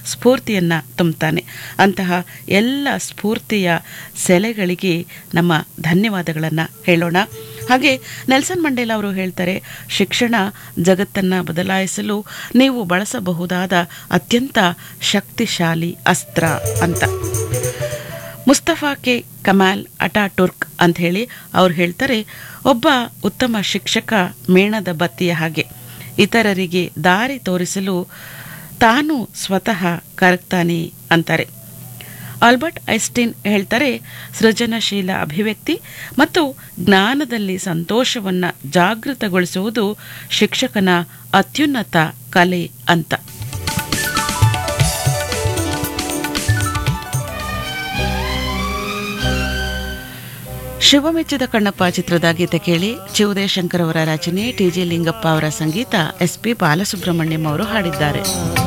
ಸ್ಫೂರ್ತಿಯನ್ನು ತುಂಬುತ್ತಾನೆ ಅಂತಹ ಎಲ್ಲ ಸ್ಫೂರ್ತಿಯ ಸೆಲೆಗಳಿಗೆ ನಮ್ಮ ಧನ್ಯವಾದಗಳನ್ನು ಹೇಳೋಣ ಹಾಗೆ ನೆಲ್ಸನ್ ಮಂಡೇಲ ಅವರು ಹೇಳ್ತಾರೆ ಶಿಕ್ಷಣ ಜಗತ್ತನ್ನು ಬದಲಾಯಿಸಲು ನೀವು ಬಳಸಬಹುದಾದ ಅತ್ಯಂತ ಶಕ್ತಿಶಾಲಿ ಅಸ್ತ್ರ ಅಂತ ಮುಸ್ತಫಾ ಕೆ ಕಮಾಲ್ ಅಟಾಟುರ್ಕ್ ಅಂತ ಹೇಳಿ ಅವ್ರು ಹೇಳ್ತಾರೆ ಒಬ್ಬ ಉತ್ತಮ ಶಿಕ್ಷಕ ಮೇಣದ ಬತ್ತಿಯ ಹಾಗೆ ಇತರರಿಗೆ ದಾರಿ ತೋರಿಸಲು ತಾನು ಸ್ವತಃ ಕರಗ್ತಾನೆ ಅಂತಾರೆ ಆಲ್ಬರ್ಟ್ ಐಸ್ಟೀನ್ ಹೇಳ್ತಾರೆ ಸೃಜನಶೀಲ ಅಭಿವ್ಯಕ್ತಿ ಮತ್ತು ಜ್ಞಾನದಲ್ಲಿ ಸಂತೋಷವನ್ನು ಜಾಗೃತಗೊಳಿಸುವುದು ಶಿಕ್ಷಕನ ಅತ್ಯುನ್ನತ ಕಲೆ ಅಂತ ಶಿವಮೆಚ್ಚಿದ ಕಣ್ಣಪ್ಪ ಚಿತ್ರದ ಗೀತೆ ಕೇಳಿ ಚಿವುದೇ ಶಂಕರ್ ಅವರ ರಚನೆ ಟಿ ಜಿ ಲಿಂಗಪ್ಪ ಅವರ ಸಂಗೀತ ಎಸ್ ಪಿ ಬಾಲಸುಬ್ರಹ್ಮಣ್ಯಂ ಅವರು ಹಾಡಿದ್ದಾರೆ